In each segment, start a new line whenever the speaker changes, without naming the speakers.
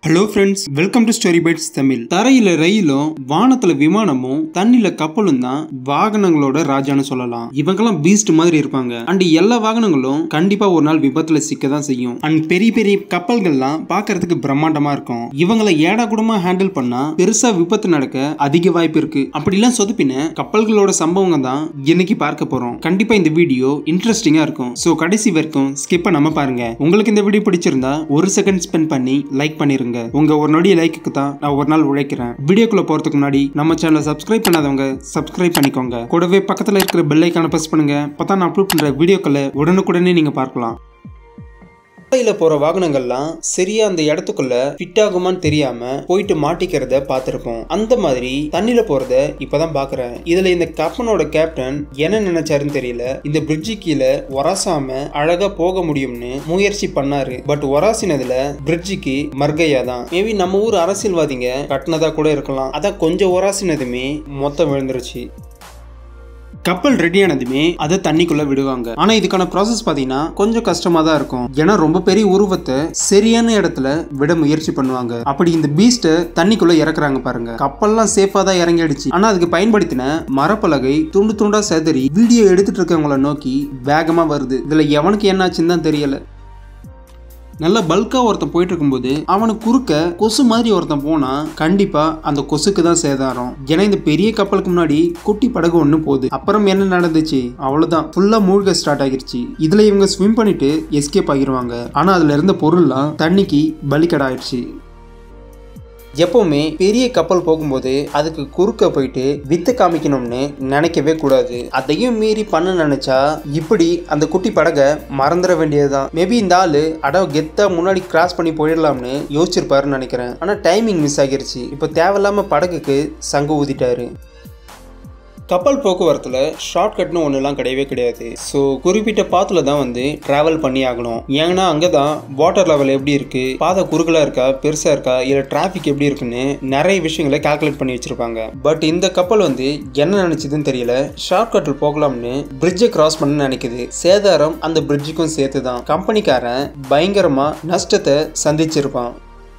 hello friends welcome to story bytes Tamil தரையில ரயிலும் வானத்துல விமானமும் தண்ணில கப்பலும் தான் வாகனங்களோட ராஜான்னு சொல்லலாம் இவங்கெல்லாம் பீஸ்ட் மாதிரி இருப்பாங்க அண்ட் எல்லா வாகனங்களும் கண்டிப்பா ஒரு நாள் விபத்துல சிக்க தான் செய்யும் அண்ட் பெரிய பெரிய கப்பல்கள்லாம் பார்க்கிறதுக்கு பிரம்மாண்டமா இருக்கும் இவங்களை ஏடா கூடமா ஹேண்டில் பண்ணா பெருசா விபத்து நடக்க அதிக வாய்ப்பு இருக்கு அப்படிலாம் சொதுப்பின கப்பல்களோட சம்பவங்க தான் இன்னைக்கு பார்க்க போறோம் கண்டிப்பா இந்த வீடியோ இன்ட்ரெஸ்டிங்கா இருக்கும் ஸோ கடைசி வரைக்கும் ஸ்கிப் பண்ணாம பாருங்க உங்களுக்கு இந்த வீடியோ பிடிச்சிருந்தா ஒரு செகண்ட் ஸ்பெண்ட் பண்ணி லைக் பண்ணிருங்க உங்க ஒரு நொடி லைக்குக்கு தான் நான் ஒரு நாள் உழைக்கிறேன் வீடியோக்குள்ள போறதுக்கு முன்னாடி நம்ம சேனலை சப்ஸ்கிரைப் பண்ணாதவங்க சப்ஸ்கிரைப் பண்ணிக்கோங்க கூடவே பக்கத்துல இருக்கிற பெல் ஐக்கான பிரஸ் பண்ணுங்க அப்பதான் நான் அப்லோட் பண்ற வீடியோக்களை உடனுக்குடனே நீங்க பார்க்கலாம் சாலையில போற வாகனங்கள்லாம் சரியா அந்த இடத்துக்குள்ள ஃபிட் ஆகுமான்னு தெரியாம போயிட்டு மாட்டிக்கிறத பார்த்திருப்போம் அந்த மாதிரி தண்ணியில போறத இப்பதான் பாக்குறேன் இதுல இந்த கப்பனோட கேப்டன் என்ன நினைச்சாருன்னு தெரியல இந்த பிரிட்ஜு கீழே உராசாம அழகா போக முடியும்னு முயற்சி பண்ணாரு பட் உராசினதுல பிரிட்ஜுக்கு மர்கையா தான் மேபி நம்ம ஊர் அரசியல்வாதிங்க கட்டினதா கூட இருக்கலாம் அதான் கொஞ்சம் உராசினதுமே மொத்தம் விழுந்துருச்சு கப்பல் ரெடியானதுமே அதை தண்ணிக்குள்ள விடுவாங்க ஆனா இதுக்கான ப்ராசஸ் பாத்தீங்கன்னா கொஞ்சம் கஷ்டமா தான் இருக்கும் ஏன்னா ரொம்ப பெரிய உருவத்தை சரியான இடத்துல விட முயற்சி பண்ணுவாங்க அப்படி இந்த பீஸ்ட தண்ணிக்குள்ள இறக்குறாங்க பாருங்க கப்பல்லாம் சேஃபா தான் இறங்கிடுச்சு ஆனா அதுக்கு பயன்படுத்தின மரப்பலகை துண்டு துண்டா செதறி வீடியோ எடுத்துட்டு இருக்கவங்கள நோக்கி வேகமா வருது இதுல எவனுக்கு என்னாச்சுன்னு தான் தெரியல நல்ல பல்கா ஒருத்தன் போயிட்டு இருக்கும்போது அவனுக்கு குறுக்க கொசு மாதிரி ஒருத்தன் போனா கண்டிப்பா அந்த கொசுக்கு தான் சேதாரம் ஏன்னா இந்த பெரிய கப்பலுக்கு முன்னாடி குட்டி படகு ஒண்ணு போகுது அப்புறம் என்ன நடந்துச்சு அவ்வளவுதான் ஃபுல்லா மூழ்க ஸ்டார்ட் ஆகிருச்சு இதுல இவங்க ஸ்விம் பண்ணிட்டு எஸ்கேப் ஆகிருவாங்க ஆனா அதுல இருந்த பொருள்லாம் தண்ணிக்கு பலிக்கடாயிடுச்சு எப்பவுமே பெரிய கப்பல் போகும்போது அதுக்கு குறுக்க போயிட்டு வித்து காமிக்கணும்னு நினைக்கவே கூடாது அதையும் மீறி பண்ண நினைச்சா இப்படி அந்த குட்டி படகை மறந்துட வேண்டியதுதான் மேபி இந்த ஆளு அட கெத்தா முன்னாடி கிராஸ் பண்ணி போயிடலாம்னு யோசிச்சிருப்பாருன்னு நினைக்கிறேன் ஆனா டைமிங் மிஸ் ஆகிருச்சு இப்போ தேவையில்லாம படகுக்கு சங்கு ஊதிட்டாரு கப்பல் போக்குவரத்தில் ஷார்ட்கட்னு ஒன்றுலாம் கிடையவே கிடையாது ஸோ குறிப்பிட்ட பாத்துல தான் வந்து ட்ராவல் பண்ணி ஆகணும் ஏன்னா அங்கே தான் வாட்டர் லெவல் எப்படி இருக்கு பாதை குறுகலாக இருக்கா பெருசாக இருக்கா இல்லை டிராஃபிக் எப்படி இருக்குன்னு நிறைய விஷயங்களை கால்குலேட் பண்ணி வச்சிருப்பாங்க பட் இந்த கப்பல் வந்து என்ன நினைச்சதுன்னு தெரியல ஷார்ட்கட்டில் போகலாம்னு பிரிட்ஜை கிராஸ் பண்ண நினைக்குது சேதாரம் அந்த பிரிட்ஜுக்கும் சேர்த்து தான் கம்பெனிக்காரன் பயங்கரமாக நஷ்டத்தை சந்திச்சிருப்பான்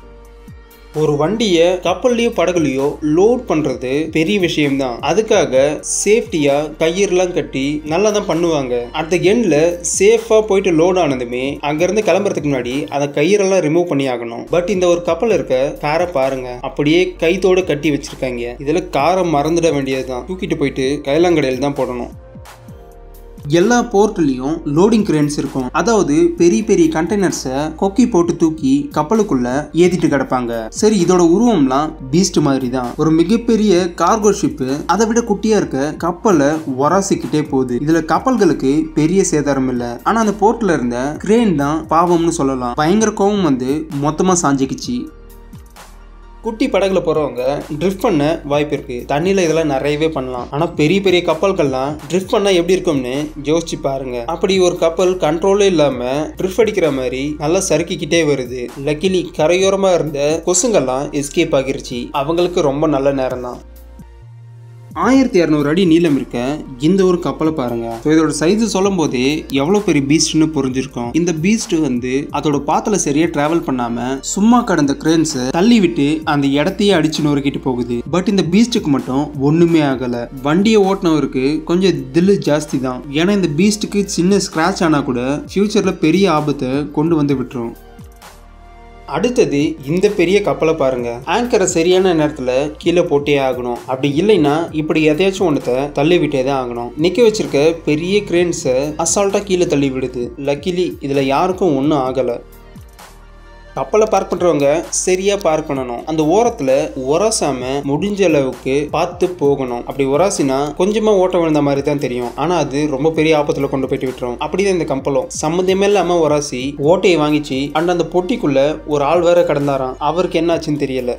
ஒரு வண்டியை கப்பல்லையோ படகுலையோ லோட் பண்றது பெரிய விஷயம்தான் அதுக்காக சேஃப்டியா கயிறுலாம் கட்டி நல்லா தான் பண்ணுவாங்க அட் த எண்ட்ல சேஃபா போயிட்டு லோட் ஆனதுமே அங்க இருந்து கிளம்புறதுக்கு முன்னாடி அந்த கயிறெல்லாம் ரிமூவ் பண்ணி ஆகணும் பட் இந்த ஒரு கப்பல் இருக்க காரை பாருங்க அப்படியே கைத்தோட கட்டி வச்சிருக்காங்க இதுல காரை மறந்துட வேண்டியதுதான் தூக்கிட்டு போயிட்டு கைலாங்கடையில் தான் போடணும் எல்லா போர்ட்லயும் லோடிங் கிரேன்ஸ் இருக்கும் அதாவது பெரிய பெரிய கண்டெய்னர்ஸை கொக்கி போட்டு தூக்கி கப்பலுக்குள்ள ஏத்திட்டு கிடப்பாங்க சரி இதோட உருவம்லாம் பீஸ்ட் மாதிரி தான் ஒரு மிகப்பெரிய கார்கோ ஷிப்பு அதை விட குட்டியா இருக்க கப்பலை உராசிக்கிட்டே போகுது இதுல கப்பல்களுக்கு பெரிய சேதாரம் இல்ல ஆனா அந்த போர்ட்ல இருந்த கிரேன் தான் பாவம்னு சொல்லலாம் பயங்கர கோவம் வந்து மொத்தமா சாஞ்சிக்கிச்சு குட்டி படகுல போறவங்க ட்ரிஃப்ட் பண்ண வாய்ப்பு இருக்கு தண்ணியில இதெல்லாம் நிறையவே பண்ணலாம் ஆனா பெரிய பெரிய கப்பல்கள்லாம் ட்ரிஃப்ட் பண்ணா எப்படி இருக்கும்னு யோசிச்சு பாருங்க அப்படி ஒரு கப்பல் கண்ட்ரோலே இல்லாம ட்ரிஃப்ட் அடிக்கிற மாதிரி நல்லா சறுக்கிக்கிட்டே வருது லக்கிலி கரையோரமா இருந்த கொசுங்கெல்லாம் எஸ்கேப் ஆகிருச்சு அவங்களுக்கு ரொம்ப நல்ல நேரம் தான் ஆயிரத்தி இரநூறு அடி நீளம் இருக்க இந்த ஒரு கப்பலை பாருங்க ஸோ இதோட சைஸ் சொல்லும் போதே எவ்வளோ பெரிய பீஸ்ட்னு புரிஞ்சிருக்கும் இந்த பீஸ்ட் வந்து அதோட பாத்துல சரியா டிராவல் பண்ணாம சும்மா கடந்த கிரேன்ஸ் தள்ளி விட்டு அந்த இடத்தையே அடிச்சு நொறுக்கிட்டு போகுது பட் இந்த பீஸ்டுக்கு மட்டும் ஒண்ணுமே ஆகல வண்டியை ஓட்டினவருக்கு கொஞ்சம் தில்லு ஜாஸ்தி தான் ஏன்னா இந்த பீஸ்டுக்கு சின்ன ஸ்கிராச் ஆனா கூட ஃபியூச்சர்ல பெரிய ஆபத்தை கொண்டு வந்து விட்டுரும் அடுத்தது இந்த பெரிய கப்பலை பாருங்க ஆங்கரை சரியான நேரத்துல கீழே போட்டே ஆகணும் அப்படி இல்லைன்னா இப்படி எதையாச்சும் ஒன்றத்தை தள்ளி விட்டே தான் ஆகணும் நிக்க வச்சிருக்க பெரிய கிரேன்ஸை அசால்ட்டா கீழே தள்ளி விடுது லக்கிலி இதுல யாருக்கும் ஒன்றும் ஆகலை கப்பலை பார்க் பண்றவங்க சரியா பார்க் பண்ணணும் அந்த ஓரத்துல உராசாம முடிஞ்ச அளவுக்கு பார்த்து போகணும் அப்படி உராசினா கொஞ்சமா ஓட்ட விழுந்த மாதிரி தான் தெரியும் ஆனா அது ரொம்ப பெரிய ஆபத்துல கொண்டு போயிட்டு விட்டுரும் அப்படிதான் இந்த கப்பலும் சம்மந்தமே இல்லாம உராசி ஓட்டையை வாங்கிச்சு அண்ட் அந்த பொட்டிக்குள்ள ஒரு ஆள் வேற கடந்தாராம் அவருக்கு என்னாச்சுன்னு தெரியல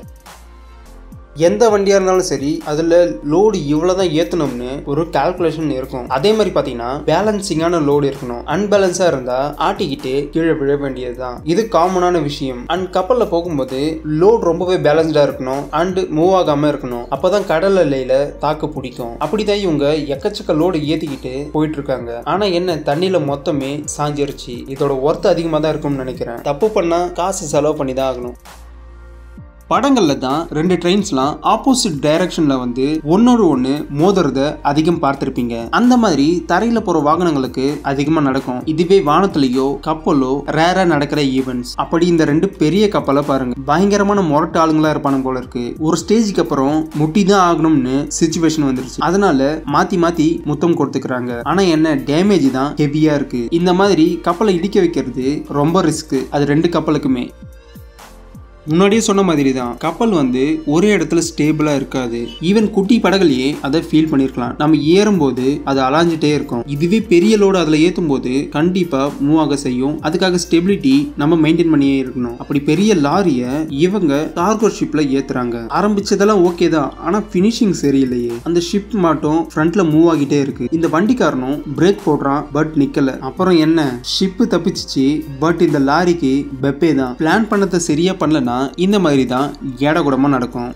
எந்த வண்டியாக இருந்தாலும் சரி அதில் லோடு இவ்வளோ தான் ஏற்றணும்னு ஒரு கால்குலேஷன் இருக்கும் அதே மாதிரி பார்த்தீங்கன்னா பேலன்சிங்கான லோடு இருக்கணும் அன்பேலன்ஸாக இருந்தால் ஆட்டிக்கிட்டு கீழே விழ வேண்டியது தான் இது காமனான விஷயம் அண்ட் கப்பலில் போகும்போது லோடு ரொம்பவே பேலன்ஸ்டாக இருக்கணும் அண்ட் மூவ் ஆகாமல் இருக்கணும் அப்போ தான் கடல் எல்லையில் தாக்கு பிடிக்கும் அப்படிதான் இவங்க எக்கச்சக்க லோடு ஏற்றிக்கிட்டு போயிட்டு இருக்காங்க ஆனால் என்ன தண்ணியில் மொத்தமே சாஞ்சிருச்சு இதோட ஒர்த் அதிகமாக தான் இருக்கும்னு நினைக்கிறேன் தப்பு பண்ணால் காசு செலவு பண்ணி தான் ஆகணும் படங்கள்ல தான் ரெண்டு ட்ரெயின்ஸ்லாம் ஆப்போசிட் டைரக்ஷன்ல வந்து ஒன்னோடு ஒண்ணு மோதுறத அதிகம் பார்த்திருப்பீங்க அந்த மாதிரி தரையில போற வாகனங்களுக்கு அதிகமா நடக்கும் இதுவே வானத்திலேயோ கப்பலோ ரேரா நடக்கிற ஈவெண்ட்ஸ் அப்படி இந்த ரெண்டு பெரிய கப்பலை பாருங்க பயங்கரமான முரட்டு ஆளுங்களா இருப்பானுங்க போல இருக்கு ஒரு ஸ்டேஜுக்கு அப்புறம் முட்டி தான் ஆகணும்னு சுச்சுவேஷன் வந்துருச்சு அதனால மாத்தி மாத்தி முத்தம் கொடுத்துக்கிறாங்க ஆனா என்ன டேமேஜ் தான் ஹெவியா இருக்கு இந்த மாதிரி கப்பலை இடிக்க வைக்கிறது ரொம்ப ரிஸ்க் அது ரெண்டு கப்பலுக்குமே முன்னாடியே சொன்ன மாதிரி தான் கப்பல் வந்து ஒரே இடத்துல ஸ்டேபிளா இருக்காது ஈவன் குட்டி படகுலயே அதை ஃபீல் பண்ணிருக்கலாம் நம்ம ஏறும்போது அது அலாஞ்சிட்டே இருக்கும் இதுவே பெரிய லோடு அதுல ஏத்தும் போது கண்டிப்பா மூவ் ஆக செய்யும் அதுக்காக ஸ்டெபிலிட்டி நம்ம மெயின்டைன் பண்ணியே இருக்கணும் அப்படி பெரிய லாரிய இவங்க கார்கோ ஷிப்ல ஏத்துறாங்க ஆரம்பிச்சதெல்லாம் ஓகே தான் ஆனா பினிஷிங் சரியில்லையே அந்த ஷிப் மட்டும் ஃப்ரண்ட்ல மூவ் ஆகிட்டே இருக்கு இந்த வண்டிக்காரனும் பிரேக் போடுறான் பட் நிக்கல அப்புறம் என்ன ஷிப் தப்பிச்சிச்சு பட் இந்த லாரிக்கு பெப்பே தான் பிளான் பண்ணதை சரியா பண்ணலனா இந்த மாதிரி தான் ஏடகுடமா நடக்கும்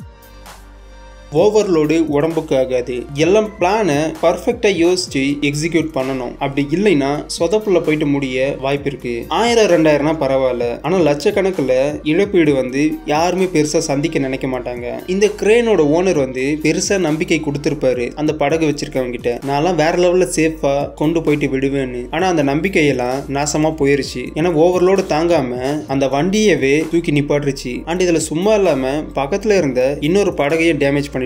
ஓவர்லோடு உடம்புக்கு ஆகாது எல்லாம் பிளானை பர்ஃபெக்டாக யோசிச்சு எக்ஸிக்யூட் பண்ணணும் அப்படி இல்லைன்னா சொதப்புல போயிட்டு முடிய வாய்ப்பு இருக்கு ஆயிரம் ரெண்டாயிரம்னா பரவாயில்ல ஆனால் லட்சக்கணக்கில் இழப்பீடு வந்து யாருமே பெருசாக சந்திக்க நினைக்க மாட்டாங்க இந்த கிரேனோட ஓனர் வந்து பெருசாக நம்பிக்கை கொடுத்துருப்பாரு அந்த படகு வச்சிருக்கவங்க கிட்ட நான்லாம் வேற லெவலில் சேஃபாக கொண்டு போயிட்டு விடுவேன்னு ஆனால் அந்த நம்பிக்கையெல்லாம் நாசமாக போயிருச்சு ஏன்னா ஓவர்லோடு தாங்காம அந்த வண்டியவே தூக்கி நிப்பாட்டுருச்சு அண்ட் இதில் சும்மா இல்லாமல் பக்கத்தில் இருந்த இன்னொரு படகையே டேமேஜ் பண்ணிட்டாங்க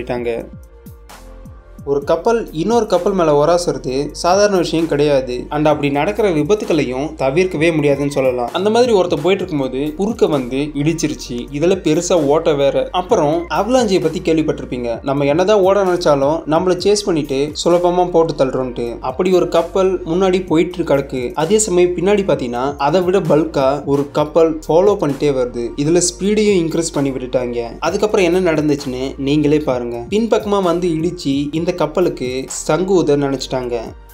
ஒரு கப்பல் இன்னொரு கப்பல் மேலே ஒராசுறது சாதாரண விஷயம் கிடையாது அண்ட் அப்படி நடக்கிற விபத்துக்களையும் தவிர்க்கவே முடியாதுன்னு சொல்லலாம் அந்த மாதிரி ஒருத்தர் போயிட்டு இருக்கும்போது குறுக்க வந்து இடிச்சிருச்சு இதுல பெருசா ஓட்ட வேற அப்புறம் அவலாஞ்சியை பத்தி கேள்விப்பட்டிருப்பீங்க நம்ம என்னதான் ஓட நினைச்சாலும் நம்மளை சேஸ் பண்ணிட்டு சுலபமா போட்டு தள்ளுறோன்ட்டு அப்படி ஒரு கப்பல் முன்னாடி போயிட்டு கிடக்கு அதே சமயம் பின்னாடி பாத்தீங்கன்னா அதை விட பல்கா ஒரு கப்பல் ஃபாலோ பண்ணிட்டே வருது இதுல ஸ்பீடையும் இன்க்ரீஸ் பண்ணி விட்டுட்டாங்க அதுக்கப்புறம் என்ன நடந்துச்சுன்னு நீங்களே பாருங்க பின்பக்கமா வந்து இடிச்சு இந்த கப்பலுக்கு சங்கு உத நினைச்சிட்டாங்க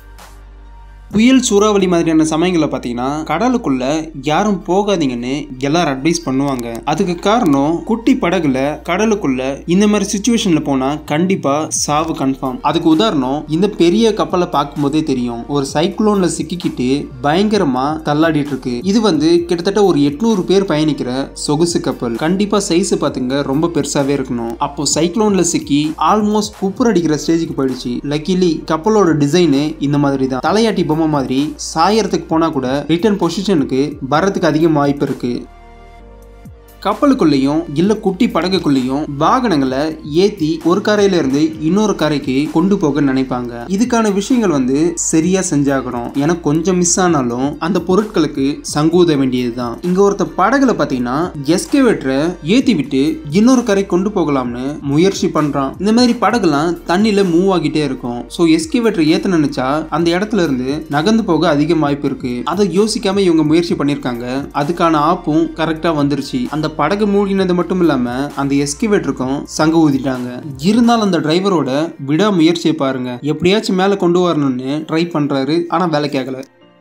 புயல் சூறாவளி மாதிரியான சமயங்களில் பார்த்தீங்கன்னா கடலுக்குள்ள யாரும் போகாதீங்கன்னு எல்லாரும் அட்வைஸ் பண்ணுவாங்க அதுக்கு காரணம் குட்டி படகுல கடலுக்குள்ள இந்த மாதிரி சுச்சுவேஷன்ல போனா கண்டிப்பா சாவு கன்ஃபார்ம் அதுக்கு உதாரணம் இந்த பெரிய கப்பலை பார்க்கும்போதே தெரியும் ஒரு சைக்ளோன்ல சிக்கிக்கிட்டு பயங்கரமா தள்ளாடிட்டு இருக்கு இது வந்து கிட்டத்தட்ட ஒரு எட்நூறு பேர் பயணிக்கிற சொகுசு கப்பல் கண்டிப்பா சைஸ் பாத்துங்க ரொம்ப பெருசாவே இருக்கணும் அப்போ சைக்ளோன்ல சிக்கி ஆல்மோஸ்ட் குப்புரடிக்கிற ஸ்டேஜுக்கு போயிடுச்சு லக்கிலி கப்பலோட டிசைனு இந்த மாதிரி தான் தலையாட்டி பொம்மை மாதிரி சாயறதுக்கு போனா கூட ரிட்டர்ன் பொசிஷனுக்கு வர்றதுக்கு அதிகம் வாய்ப்பு இருக்கு கப்பலுக்குள்ளேயும் இல்ல குட்டி படகுக்குள்ளேயும் வாகனங்களை ஏத்தி ஒரு கரையில இருந்து இன்னொரு கரைக்கு கொண்டு போக நினைப்பாங்க இதுக்கான விஷயங்கள் வந்து சரியா செஞ்சாகணும் ஏன்னா கொஞ்சம் மிஸ் ஆனாலும் அந்த பொருட்களுக்கு சங்கூத வேண்டியதுதான் இங்க ஒருத்த படகுல பாத்தீங்கன்னா எஸ்கேவேட்டரை ஏத்தி விட்டு இன்னொரு கரை கொண்டு போகலாம்னு முயற்சி பண்றான் இந்த மாதிரி படகுலாம் தண்ணியில மூவ் ஆகிட்டே இருக்கும் ஸோ எஸ்கேவேட்டர் ஏத்த நினைச்சா அந்த இடத்துல இருந்து நகர்ந்து போக அதிக வாய்ப்பு இருக்கு அதை யோசிக்காம இவங்க முயற்சி பண்ணிருக்காங்க அதுக்கான ஆப்பும் கரெக்டா வந்துருச்சு அந்த படகு மூழ்கினது மட்டும் இல்லாம அந்த எஸ்கிவேட்டருக்கும் சங்கு ஊதிட்டாங்க இருந்தாலும் அந்த டிரைவரோட விடா முயற்சியை பாருங்க எப்படியாச்சும் மேல கொண்டு வரணும்னு ட்ரை பண்றாரு ஆனா வேலை கேட்கல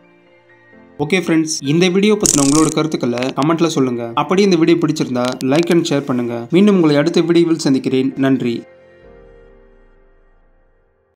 ஓகே ஃப்ரெண்ட்ஸ் இந்த வீடியோ பற்றின உங்களோட கருத்துக்களை கமெண்ட்ல சொல்லுங்க அப்படி இந்த வீடியோ பிடிச்சிருந்தா லைக் அண்ட் ஷேர் பண்ணுங்க மீண்டும் உங்களை அடுத்த வீடியோவில் சந்திக்கிறேன் நன்றி